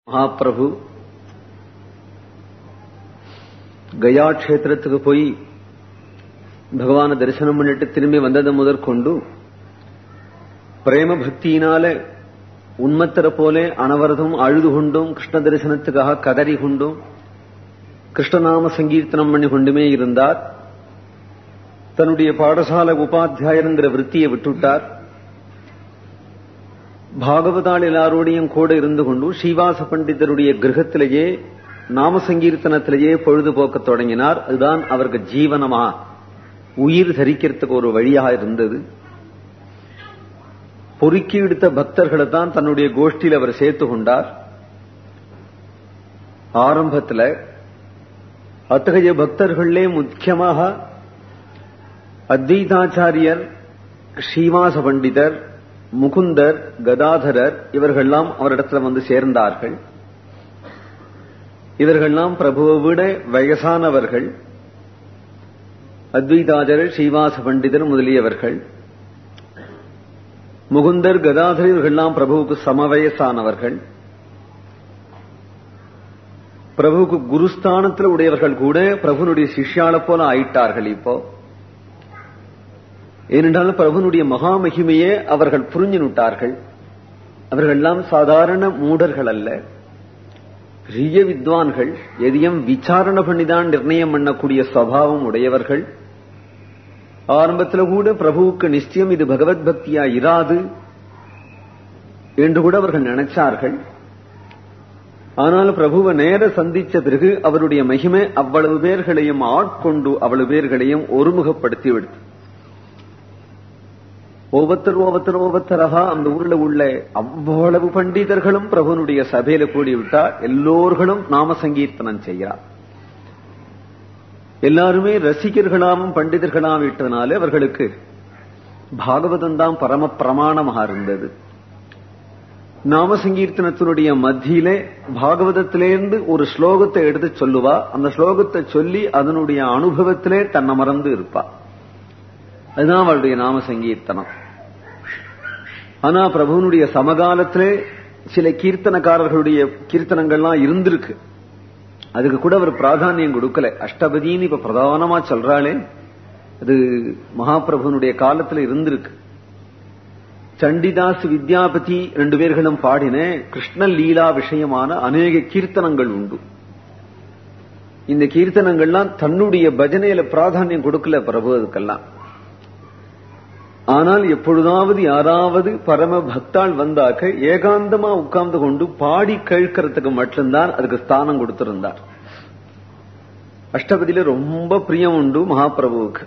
மகாபிரபு கயா க்ஷேத்திரத்துக்கு போய் பகவான தரிசனம் பண்ணிட்டு திரும்பி வந்தது முதற்கொண்டு பிரேம பக்தியினால உண்மத்தர போலே அனவரதம் அழுது கொண்டும் கிருஷ்ண தரிசனத்துக்காக கதறி கொண்டும் கிருஷ்ணநாம சங்கீர்த்தனம் பண்ணி கொண்டுமே இருந்தார் தன்னுடைய பாடசாலை உபாத்தியாயருங்கிற விற்த்தியை விட்டுவிட்டார் பாகவதால் எல்லாரோடையும் கூட இருந்து கொண்டு ஸ்ரீவாச பண்டிதருடைய கிரகத்திலேயே நாம சங்கீர்த்தனத்திலேயே பொழுதுபோக்க தொடங்கினார் அதுதான் அவருக்கு ஜீவனமா உயிர் தரிக்கிறதுக்கு ஒரு வழியாக இருந்தது பொறுக்கி எடுத்த பக்தர்களை தான் தன்னுடைய கோஷ்டியில் அவர் சேர்த்து கொண்டார் ஆரம்பத்தில் அத்தகைய பக்தர்களே முக்கியமாக அத்வைதாச்சாரியர் ஸ்ரீவாச பண்டிதர் முகுந்தர் கதாதரர் இவர்கள்லாம் அவரிடத்துல வந்து சேர்ந்தார்கள் இவர்கள்லாம் பிரபுவை விட வயசானவர்கள் அத்வைதாச்சாரர் ஸ்ரீவாச பண்டிதர் முதலியவர்கள் முகுந்தர் கதாதர் இவர்கள்லாம் பிரபுவுக்கு சமவயசானவர்கள் பிரபுவுக்கு குருஸ்தானத்தில் உடையவர்கள் கூட பிரபுனுடைய சிஷ்யால போல ஆயிட்டார்கள் இப்போ ஏனென்றால் பிரபுனுடைய மகா மகிமையே அவர்கள் புரிஞ்சு நுட்டார்கள் அவர்கள்லாம் சாதாரண மூடர்கள் அல்ல பெரிய வித்வான்கள் எதையும் விசாரணை பண்ணிதான் நிர்ணயம் பண்ணக்கூடிய சுவாவம் உடையவர்கள் ஆரம்பத்தில் கூட பிரபுவுக்கு நிச்சயம் இது பகவத் பக்தியா இராது என்று கூட அவர்கள் நினைச்சார்கள் ஆனால் பிரபுவை நேர சந்திச்ச பிறகு அவருடைய மகிமை அவ்வளவு பேர்களையும் ஆட்கொண்டு அவ்வளவு பேர்களையும் ஒருமுகப்படுத்தி விடுத்து ஒவ்வொருத்தர் ஒவ்வொருத்தர் ஒவ்வொருத்தராக அந்த ஊர்ல உள்ள அவ்வளவு பண்டிதர்களும் பிரபுனுடைய சபையில கூடிவிட்டா எல்லோர்களும் நாம சங்கீர்த்தனம் செய்கிறார் எல்லாருமே ரசிகர்களாவும் பண்டிதர்களாம் விட்டதுனால அவர்களுக்கு பாகவதம் தான் பரம பிரமாணமாக இருந்தது நாம சங்கீர்த்தனத்தினுடைய மத்தியிலே பாகவதத்திலேருந்து ஒரு ஸ்லோகத்தை எடுத்து சொல்லுவா அந்த ஸ்லோகத்தை சொல்லி அதனுடைய அனுபவத்திலே தன்னை மறந்து இருப்பா அதுதான் அவளுடைய நாம சங்கீர்த்தனம் ஆனா பிரபுனுடைய சமகாலத்திலே சில கீர்த்தனக்காரர்களுடைய கீர்த்தனங்கள்லாம் இருந்திருக்கு அதுக்கு கூட அவர் பிராதானியம் கொடுக்கல அஷ்டபதின்னு இப்ப பிரதானமா சொல்றாளே அது மகாபிரபுனுடைய காலத்துல இருந்திருக்கு சண்டிதாஸ் வித்யாபதி ரெண்டு பேர்களும் பாடின கிருஷ்ண லீலா விஷயமான அநேக கீர்த்தனங்கள் உண்டு இந்த கீர்த்தனங்கள்லாம் தன்னுடைய பஜனையில பிராதானியம் கொடுக்கல பிரபு அதுக்கெல்லாம் ஆனால் எப்பொழுதாவது யாராவது பரம பக்தாள் வந்தாக்க ஏகாந்தமா உட்கார்ந்து கொண்டு பாடி கேட்கறதுக்கு மட்டும்தான் அதுக்கு ஸ்தானம் கொடுத்திருந்தார் அஷ்டபதியில ரொம்ப பிரியம் உண்டு மகாபிரபுவுக்கு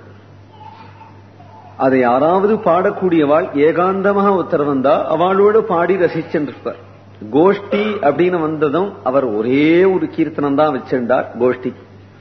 அதை யாராவது பாடக்கூடியவாள் ஏகாந்தமாக ஒருத்தர் வந்தா அவளோட பாடி ரசிச்சென்றிருப்பார் கோஷ்டி அப்படின்னு வந்ததும் அவர் ஒரே ஒரு கீர்த்தனம் தான் வச்சிருந்தார் கோஷ்டி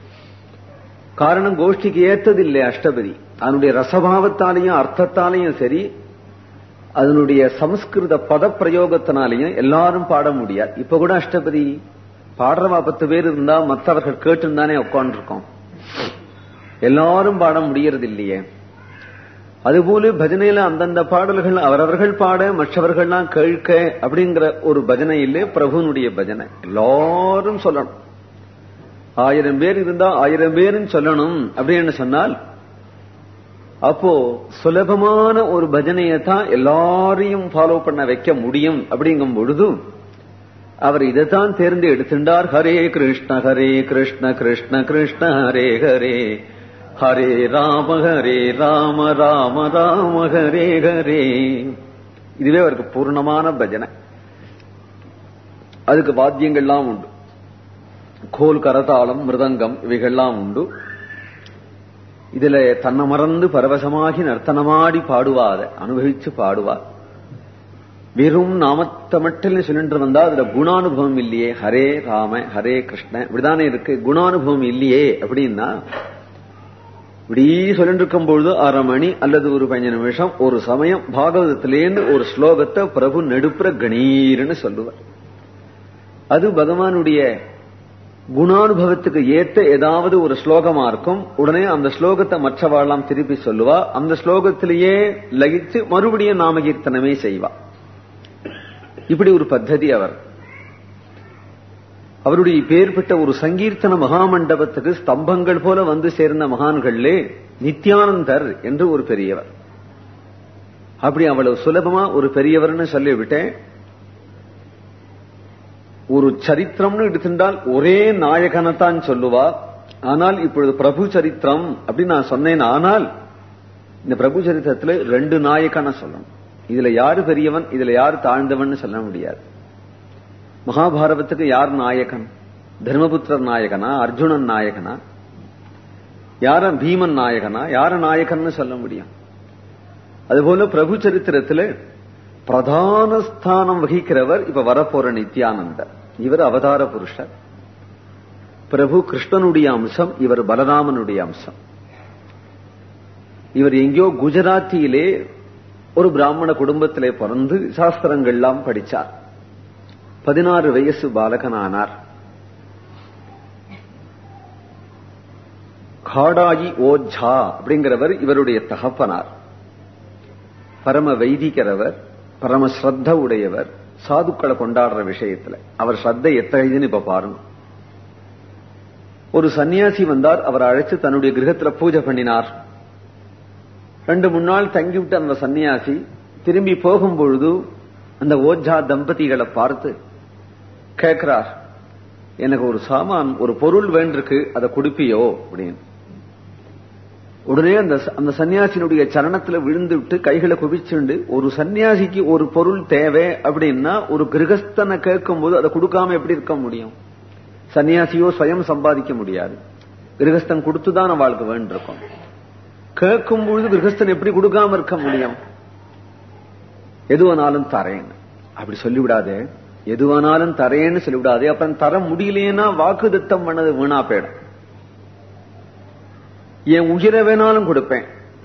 காரணம் கோஷ்டிக்கு ஏத்ததில்லை அஷ்டபதி அதனுடைய ரசபாவத்தாலையும் அர்த்தத்தாலையும் சரி அதனுடைய சமஸ்கிருத பத பிரயோகத்தினாலையும் எல்லாரும் பாட முடியாது இப்ப கூட அஷ்டபதி பாடுறவா பத்து பேர் இருந்தா மற்றவர்கள் கேட்டுந்தானே உட்காந்துருக்கோம் எல்லாரும் பாட முடியறது இல்லையே அதுபோல பஜனையில அந்தந்த பாடல்கள் அவரவர்கள் பாட மற்றவர்கள்லாம் கேட்க அப்படிங்கிற ஒரு பஜனை இல்லை பிரபுனுடைய பஜனை எல்லாரும் சொல்லணும் ஆயிரம் பேர் இருந்தா ஆயிரம் பேரும் சொல்லணும் அப்படின்னு சொன்னால் அப்போ சுலபமான ஒரு பஜனையை தான் எல்லாரையும் ஃபாலோ பண்ண வைக்க முடியும் அப்படிங்கும் பொழுது அவர் இதைத்தான் தேர்ந்து எடுத்துட்டார் ஹரே கிருஷ்ண ஹரே கிருஷ்ண கிருஷ்ண கிருஷ்ண ஹரே ஹரே ஹரே ராம ஹரே ராம ராம ராம ஹரே ஹரே இதுவே அவருக்கு பூர்ணமான பஜனை அதுக்கு வாத்தியங்கள்லாம் உண்டு கோல் கரதாளம் மிருதங்கம் இவைகள்லாம் உண்டு இதுல தன்னை மறந்து பரவசமாகி நர்த்தனமாடி பாடுவாத அனுபவிச்சு பாடுவா வெறும் நாமத்தை மட்டும் சொல்லிட்டு வந்தா அதுல குணானுபவம் இல்லையே ஹரே ராம ஹரே கிருஷ்ண இப்படிதானே இருக்கு குணானுபவம் இல்லையே அப்படின்னா இப்படி சொல்லிட்டு இருக்கும் பொழுது அரை மணி அல்லது ஒரு பதினஞ்சு நிமிஷம் ஒரு சமயம் பாகவதத்திலேருந்து ஒரு ஸ்லோகத்தை பிரபு நெடுப்புற கணீர்னு சொல்லுவார் அது பகவானுடைய குணானுபவத்துக்கு ஏத்த ஏதாவது ஒரு ஸ்லோகமா இருக்கும் உடனே அந்த ஸ்லோகத்தை மற்றவாழ்லாம் திருப்பி சொல்லுவா அந்த ஸ்லோகத்திலேயே லகிச்சு மறுபடியும் நாமகீர்த்தனமே செய்வா இப்படி ஒரு பத்ததி அவர் அவருடைய பேர் பெற்ற ஒரு சங்கீர்த்தன மகாமண்டபத்துக்கு ஸ்தம்பங்கள் போல வந்து சேர்ந்த மகான்களே நித்யானந்தர் என்று ஒரு பெரியவர் அப்படி அவ்வளவு சுலபமா ஒரு பெரியவர்னு சொல்லிவிட்டேன் ஒரு சரித்திரம்னு எடுத்திருந்தால் ஒரே நாயகனைத்தான் சொல்லுவா ஆனால் இப்பொழுது பிரபு சரித்திரம் அப்படின்னு நான் சொன்னேன் ஆனால் இந்த பிரபு சரித்திரத்துல ரெண்டு நாயகனை சொல்லணும் இதுல யாரு பெரியவன் இதுல யாரு தாழ்ந்தவன் சொல்ல முடியாது மகாபாரதத்துக்கு யார் நாயகன் தர்மபுத்திரர் நாயகனா அர்ஜுனன் நாயகனா யார பீமன் நாயகனா யார நாயகன்னு சொல்ல முடியும் அதுபோல பிரபு சரித்திரத்துல பிரதான ஸ்தானம் வகிக்கிறவர் இப்ப வரப்போற நித்யானந்தர் இவர் அவதார புருஷர் பிரபு கிருஷ்ணனுடைய அம்சம் இவர் பலராமனுடைய அம்சம் இவர் எங்கேயோ குஜராத்தியிலே ஒரு பிராமண குடும்பத்திலே பிறந்து சாஸ்திரங்கள்லாம் படிச்சார் பதினாறு வயசு பாலகனானார் காடாயி ஓஜா அப்படிங்கிறவர் இவருடைய தகப்பனார் பரம வைதிக்கிறவர் பரம ஸ்ரத்த உடையவர் சாதுக்களை கொண்டாடுற விஷயத்துல அவர் ஸ்ரத்த எத்தகையதுன்னு இப்ப பாருங்க ஒரு சன்னியாசி வந்தார் அவர் அழைச்சு தன்னுடைய கிரகத்துல பூஜை பண்ணினார் ரெண்டு மூணு நாள் தங்கிவிட்டு அந்த சன்னியாசி திரும்பி போகும் பொழுது அந்த ஓஜா தம்பதிகளை பார்த்து கேட்கிறார் எனக்கு ஒரு சாமான் ஒரு பொருள் வேண்டிருக்கு அதை குடுப்பியோ அப்படின்னு உடனே அந்த அந்த சன்னியாசினுடைய சரணத்துல விழுந்து விட்டு கைகளை குவிச்சுண்டு ஒரு சன்னியாசிக்கு ஒரு பொருள் தேவை அப்படின்னா ஒரு கிரகஸ்தனை கேட்கும் போது அதை கொடுக்காம எப்படி இருக்க முடியும் சன்னியாசியோ சுயம் சம்பாதிக்க முடியாது கிரகஸ்தன் கொடுத்துதான் அவளுக்கு வேண்டிருக்கும் கேட்கும் பொழுது கிரகஸ்தன் எப்படி கொடுக்காம இருக்க முடியும் எதுவானாலும் தரேன் அப்படி சொல்லிவிடாதே எதுவானாலும் தரேன்னு சொல்லிவிடாதே அப்புறம் தர முடியலையேன்னா வாக்கு திட்டம் பண்ணது வீணா போயிடும் என் உயிரை வேணாலும் கொடுப்பேன்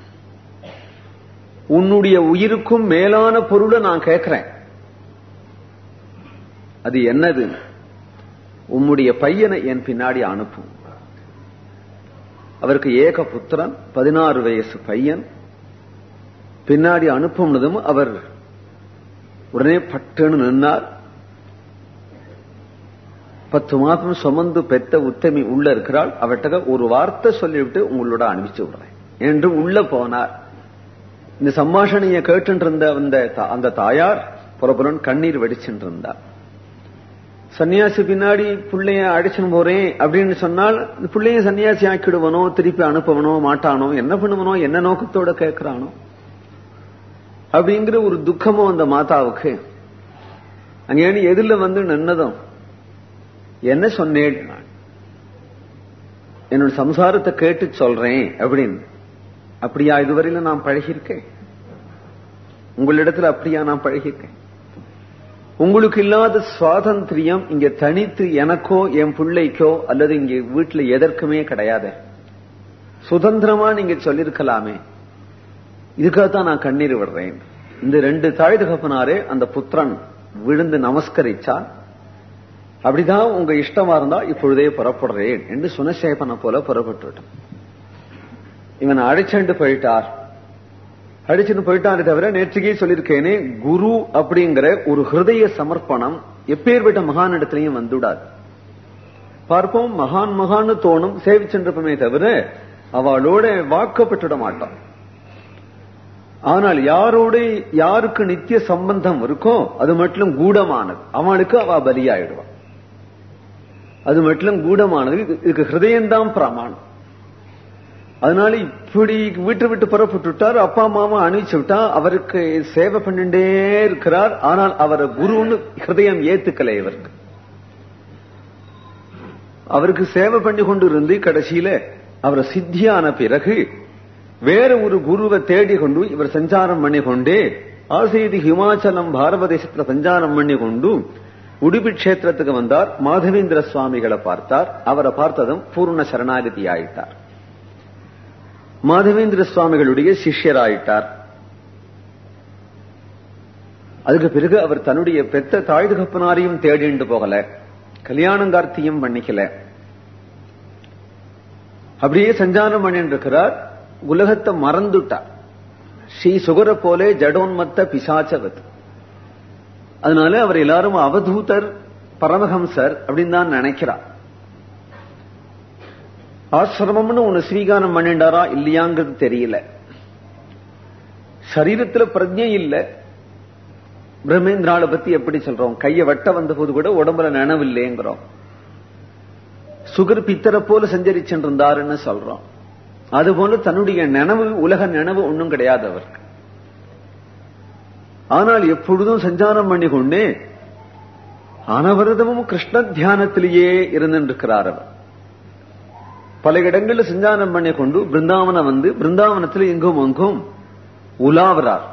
உன்னுடைய உயிருக்கும் மேலான பொருளை நான் கேட்கிறேன் அது என்னது உம்முடைய பையனை என் பின்னாடி அனுப்பும் அவருக்கு ஏக புத்திரன் பதினாறு வயசு பையன் பின்னாடி அனுப்புனதும் அவர் உடனே பட்டுன்னு நின்னார் பத்து மாதம் சுமந்து பெத்த உத்தமி உள்ள இருக்கிறாள் அவர்கிட்ட ஒரு வார்த்தை சொல்லிவிட்டு உங்களோட அனுப்பிச்சு விடுறேன் என்று உள்ள போனார் இந்த சம்பாஷணையை கேட்டு இருந்த அந்த அந்த தாயார் புறப்புறன் கண்ணீர் வெடிச்சுட்டு இருந்தார் சன்னியாசி பின்னாடி பிள்ளைய அடிச்சுன்னு போறேன் அப்படின்னு சொன்னால் பிள்ளைய சன்னியாசி ஆக்கிடுவனோ திருப்பி அனுப்பவனோ மாட்டானோ என்ன பண்ணுவனோ என்ன நோக்கத்தோட கேட்கிறானோ அப்படிங்கிற ஒரு துக்கமும் அந்த மாதாவுக்கு அங்கே எதிரில் வந்து நின்னதும் என்ன சொன்னேன் நான் என்னோட சம்சாரத்தை கேட்டு சொல்றேன் அப்படின்னு அப்படியா இதுவரையில நான் பழகியிருக்கேன் உங்களிடத்துல அப்படியா நான் பழகியிருக்கேன் உங்களுக்கு இல்லாத சுவாதந்திரியம் இங்க தனித்து எனக்கோ என் பிள்ளைக்கோ அல்லது இங்க வீட்டுல எதற்குமே கிடையாது சுதந்திரமா நீங்க சொல்லிருக்கலாமே இதுக்காகத்தான் நான் கண்ணீர் விடுறேன் இந்த ரெண்டு தாய் தகப்பனாரே அந்த புத்திரன் விழுந்து நமஸ்கரிச்சா அப்படிதான் உங்க இஷ்டமா இருந்தா இப்பொழுதே புறப்படுறேன் என்று சுனசேபனை போல புறப்பட்டுவிட்டான் இவன் அழைச்சண்டு போயிட்டார் அடிச்சுட்டு போயிட்டாரே தவிர நேற்றுக்கே சொல்லியிருக்கேனே குரு அப்படிங்கிற ஒரு ஹிருதய சமர்ப்பணம் எப்பேற்பட்ட மகான் இடத்துலயும் வந்துவிடாது பார்ப்போம் மகான் மகான்னு தோணும் சேவிச்சென்றிருப்பமே தவிர அவளோட வாக்கப்பட்டுட மாட்டான் ஆனால் யாரோட யாருக்கு நித்திய சம்பந்தம் இருக்கோ அது மட்டும் கூடமானது அவனுக்கு அவ பலியாயிடுவான் அது மட்டும் கூடமானது இதுக்கு ஹிருதயம்தான் பிரமாணம் அதனால இப்படி வீட்டு விட்டு புறப்பட்டுட்டார் அப்பா அம்மாவை அனுப்பிச்சு விட்டா அவருக்கு சேவை பண்ணிட்டே இருக்கிறார் ஆனால் அவரை குருன்னு ஹிருதயம் ஏத்துக்கல இவருக்கு அவருக்கு சேவை பண்ணி கொண்டு இருந்து கடைசியில அவரை சித்தியான பிறகு வேற ஒரு குருவை தேடி கொண்டு இவர் சஞ்சாரம் பண்ணி கொண்டே ஆசைதி ஹிமாச்சலம் பாரத தேசத்துல சஞ்சாரம் பண்ணி கொண்டு உடுப்பி கஷேத்திரத்துக்கு வந்தார் மாதவேந்திர சுவாமிகளை பார்த்தார் அவரை பார்த்ததும் பூர்ண சரணாகதி ஆயிட்டார் மாதவேந்திர சுவாமிகளுடைய சிஷ்யராயிட்டார் அதுக்கு பிறகு அவர் தன்னுடைய பெத்த தாய் தகப்பனாரையும் தேடிண்டு போகல கல்யாணங்கார்த்தியும் பண்ணிக்கல அப்படியே சஞ்சாரம் பண்ணிட்டு இருக்கிறார் உலகத்தை மறந்துட்டார் ஸ்ரீ சுகர போலே ஜடோன்மத்த பிசாச்சவத் அதனால அவர் எல்லாரும் அவதூதர் பரமஹம்சர் அப்படின்னு தான் நினைக்கிறா ஆசிரமம்னு ஒண்ணு ஸ்வீகாரம் பண்ணிண்டாரா இல்லையாங்கிறது தெரியல சரீரத்துல பிரஜை இல்ல பிரம்மேந்திராளை பத்தி எப்படி சொல்றோம் கைய வெட்ட வந்த போது கூட உடம்புல நினைவில்லைங்கிறோம் சுகர் பித்தரை போல சஞ்சரிச்சென்றிருந்தாருன்னு சொல்றோம் அதுபோல தன்னுடைய நினைவு உலக நினைவு ஒன்றும் கிடையாது அவருக்கு ஆனால் எப்பொழுதும் சஞ்சாரம் பண்ணி கொண்டே அனவரதமும் கிருஷ்ண தியானத்திலேயே இருந்திருக்கிறார் அவர் பல இடங்களில் சஞ்சாரம் பண்ணி கொண்டு பிருந்தாவனம் வந்து பிருந்தாவனத்தில் எங்கும் அங்கும் உலாவரார்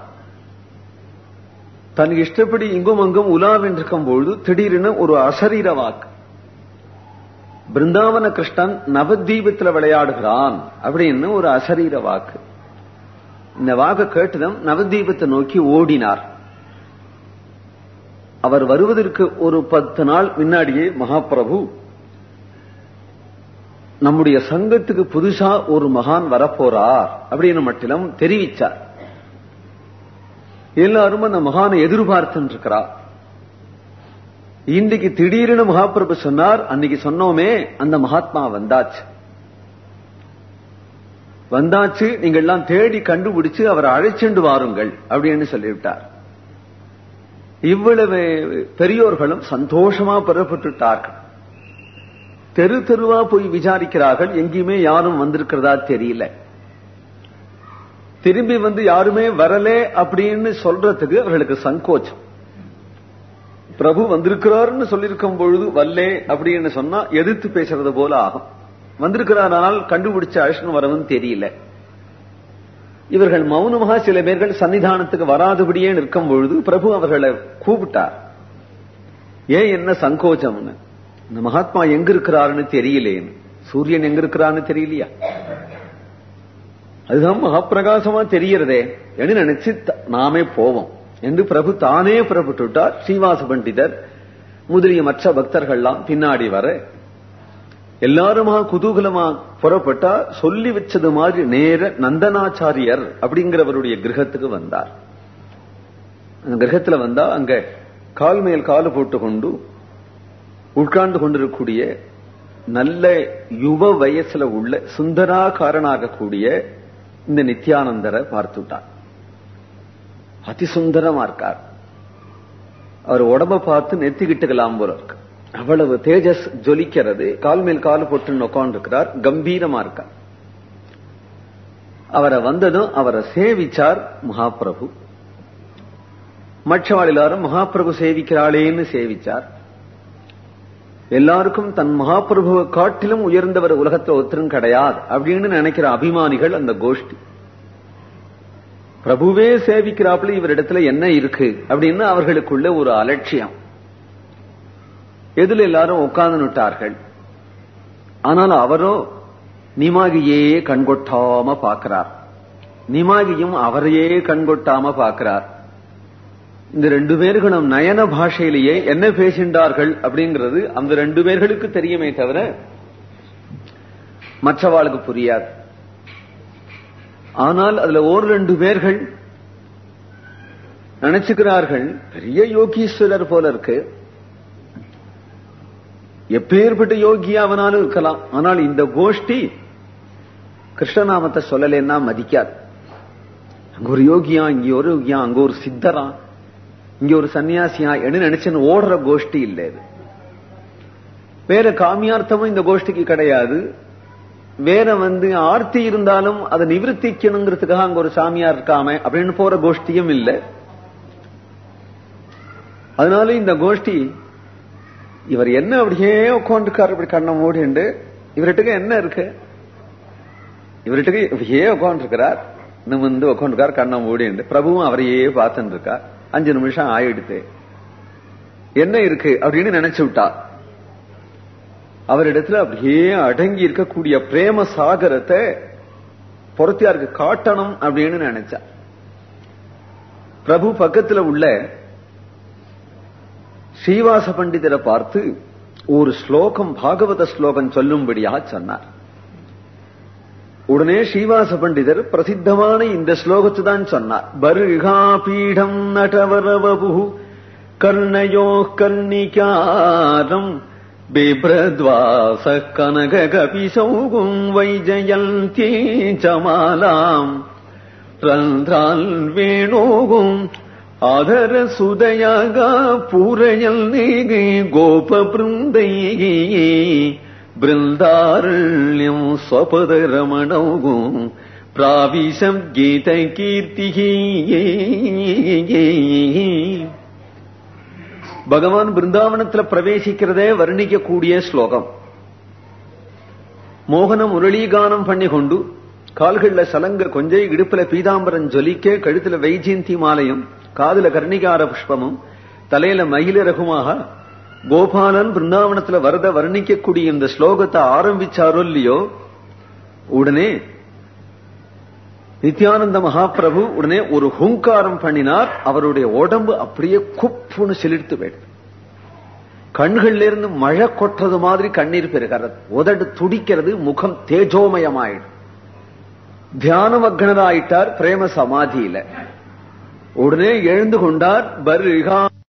தனக்கு இஷ்டப்படி இங்கும் அங்கும் உலாவென்றிருக்கும் பொழுது திடீரென ஒரு அசரீர வாக்கு பிருந்தாவன கிருஷ்ணன் நவதீபத்தில் விளையாடுகிறான் அப்படின்னு ஒரு அசரீர வாக்கு இந்த வாக்கு கேட்டதும் நவதீபத்தை நோக்கி ஓடினார் அவர் வருவதற்கு ஒரு பத்து நாள் முன்னாடியே மகாபிரபு நம்முடைய சங்கத்துக்கு புதுசா ஒரு மகான் வரப்போறார் அப்படின்னு மட்டிலும் தெரிவிச்சார் எல்லாரும் அந்த மகானை எதிர்பார்த்து இருக்கிறா இன்றைக்கு திடீர்னு மகாபிரபு சொன்னார் அன்னைக்கு சொன்னோமே அந்த மகாத்மா வந்தாச்சு வந்தாச்சு நீங்க எல்லாம் தேடி கண்டுபிடிச்சு அவரை அழைச்செண்டு வாருங்கள் அப்படின்னு சொல்லிவிட்டார் இவ்வளவு பெரியோர்களும் சந்தோஷமா பெறப்பட்டுட்டார்கள் தெரு தெருவா போய் விசாரிக்கிறார்கள் எங்கேயுமே யாரும் வந்திருக்கிறதா தெரியல திரும்பி வந்து யாருமே வரலே அப்படின்னு சொல்றதுக்கு அவர்களுக்கு சங்கோச்சம் பிரபு வந்திருக்கிறாருன்னு சொல்லியிருக்கும் பொழுது வல்லே அப்படின்னு சொன்னா எதிர்த்து பேசுறது போல ஆகும் வந்திருக்கிறாரானால் கண்டுபிடிச்ச அழைச்சுன்னு வரவும் தெரியல இவர்கள் மௌனமாக சில பேர்கள் சன்னிதானத்துக்கு வராதபடியே நிற்கும் பொழுது பிரபு அவர்களை கூப்பிட்டார் ஏன் என்ன சங்கோச்சம்னு இந்த மகாத்மா எங்க இருக்கிறாருன்னு தெரியலேன்னு சூரியன் எங்க இருக்கிறான்னு தெரியலையா அதுதான் மகாப்பிரகாசமா தெரியறதே என்று நினைச்சு நாமே போவோம் என்று பிரபு தானே புறப்பட்டுட்டார் ஸ்ரீவாச பண்டிதர் முதலிய மற்ற பக்தர்கள்லாம் பின்னாடி வர எல்லாருமா குதூகலமா புறப்பட்டா சொல்லி வச்சது மாதிரி நேர நந்தனாச்சாரியர் அப்படிங்கிறவருடைய கிரகத்துக்கு வந்தார் அந்த கிரகத்துல வந்தா அங்க கால் மேல் கால் போட்டு கொண்டு உட்கார்ந்து கொண்டிருக்கக்கூடிய நல்ல யுவ வயசுல உள்ள சுந்தராகாரனாக கூடிய இந்த நித்யானந்தரை பார்த்துட்டார் அதிசுந்தரமா இருக்கார் அவர் உடம்ப பார்த்து நெத்திக்கிட்டுக்கலாம் போல இருக்கு அவ்வளவு தேஜஸ் ஜொலிக்கிறது கால் மேல் கால் போட்டு உட்கார்ந்து இருக்கிறார் கம்பீரமா இருக்கார் அவரை வந்ததும் அவரை சேவிச்சார் மகாபிரபு மற்றவாள் எல்லாரும் மகாபிரபு சேவிக்கிறாளேன்னு சேவிச்சார் எல்லாருக்கும் தன் மகாபிரபுவை காட்டிலும் உயர்ந்தவர் உலகத்துல ஒருத்தரும் கிடையாது அப்படின்னு நினைக்கிற அபிமானிகள் அந்த கோஷ்டி பிரபுவே சேவிக்கிறாப்புல இவரிடத்துல என்ன இருக்கு அப்படின்னு அவர்களுக்குள்ள ஒரு அலட்சியம் எதுல எல்லாரும் உட்கார்ந்து விட்டார்கள் ஆனால் அவரோ நிமாகியே கண்கொட்டாம பார்க்கிறார் நிமாகியும் அவரையே கண்கொட்டாம பார்க்கிறார் இந்த ரெண்டு பேர்களும் நயன பாஷையிலேயே என்ன பேசின்றார்கள் அப்படிங்கிறது அந்த ரெண்டு பேர்களுக்கு தெரியுமே தவிர மற்றவாளுக்கு புரியாது ஆனால் அதுல ஒரு ரெண்டு பேர்கள் நினைச்சுக்கிறார்கள் பெரிய யோகீஸ்வரர் போல இருக்கு எப்பேற்பட்ட யோகியா அவனாலும் இருக்கலாம் ஆனால் இந்த கோஷ்டி கிருஷ்ணநாமத்தை சொல்லலைன்னா மதிக்காது அங்க ஒரு யோகியா இங்க ஒரு யோகியா அங்க ஒரு சித்தரா இங்க ஒரு சன்னியாசியா என்ன நினைச்சுன்னு ஓடுற கோஷ்டி இல்லை இது வேற காமியார்த்தமும் இந்த கோஷ்டிக்கு கிடையாது வேற வந்து ஆர்த்தி இருந்தாலும் அதை நிவர்த்திக்கணுங்கிறதுக்காக அங்க ஒரு சாமியார் இருக்காம அப்படின்னு போற கோஷ்டியும் இல்லை அதனால இந்த கோஷ்டி இவர் என்ன அப்படியே உட்காந்துருக்காரு இப்படி கண்ணை மூடிண்டு இவர்கிட்ட என்ன இருக்கு இவர்கிட்ட இப்படியே உட்காந்துருக்கிறார் நிமிந்து உட்காந்துருக்கார் கண்ணை மூடிண்டு பிரபுவும் அவரையே பார்த்துட்டு இருக்கார் அஞ்சு நிமிஷம் ஆயிடுத்து என்ன இருக்கு அப்படின்னு நினைச்சு விட்டா அவரிடத்துல அப்படியே அடங்கி இருக்கக்கூடிய பிரேம சாகரத்தை பொறுத்தியாருக்கு காட்டணும் அப்படின்னு நினைச்சா பிரபு பக்கத்துல உள்ள ஸ்ரீவாச பண்டிதரை பார்த்து ஒரு ஸ்லோகம் பாகவத ஸ்லோகம் சொல்லும்படியாக சொன்னார் உடனே ஸ்ரீவாச பண்டிதர் பிரசித்தமான இந்த ஸ்லோகத்தை தான் சொன்னார் பருகா பீடம் நடவரவபு கர்ணயோ கர்ணிகாரம் बिभ्रद्वास कनककपिशौगुं वैजयन्ती च मालाम् रन्ध्राल्वेणोगुम् आधरसुदयागा पूरयन्निगे गोपवृन्दैः बृन्दारण्यम् स्वपदरमणौगुम् प्राविशम् गीतकीर्तिः பகவான் பிருந்தாவனத்துல பிரவேசிக்கிறதே வர்ணிக்கக்கூடிய ஸ்லோகம் மோகன முரளீகானம் பண்ணி கொண்டு கால்கள்ல சலங்க கொஞ்சை இடுப்புல பீதாம்பரம் ஜொலிக்க கழுத்துல வைஜெயந்தி மாலையும் காதுல கர்ணிகார புஷ்பமும் தலையில மயில ரகுமாக கோபாலன் பிருந்தாவனத்துல வரத வர்ணிக்கக்கூடிய இந்த ஸ்லோகத்தை ஆரம்பிச்சாரோ இல்லையோ உடனே நித்யானந்த மகாபிரபு உடனே ஒரு ஹுங்காரம் பண்ணினார் அவருடைய உடம்பு அப்படியே குப்புன்னு சிலிர்த்து போயிடுது கண்கள்ல இருந்து மழை கொட்டுறது மாதிரி கண்ணீர் பெறுகிறது உதடு துடிக்கிறது முகம் தேஜோமயமாயிடும் தியானமக்னராயிட்டார் பிரேம சமாதியில உடனே எழுந்து கொண்டார் பர்கா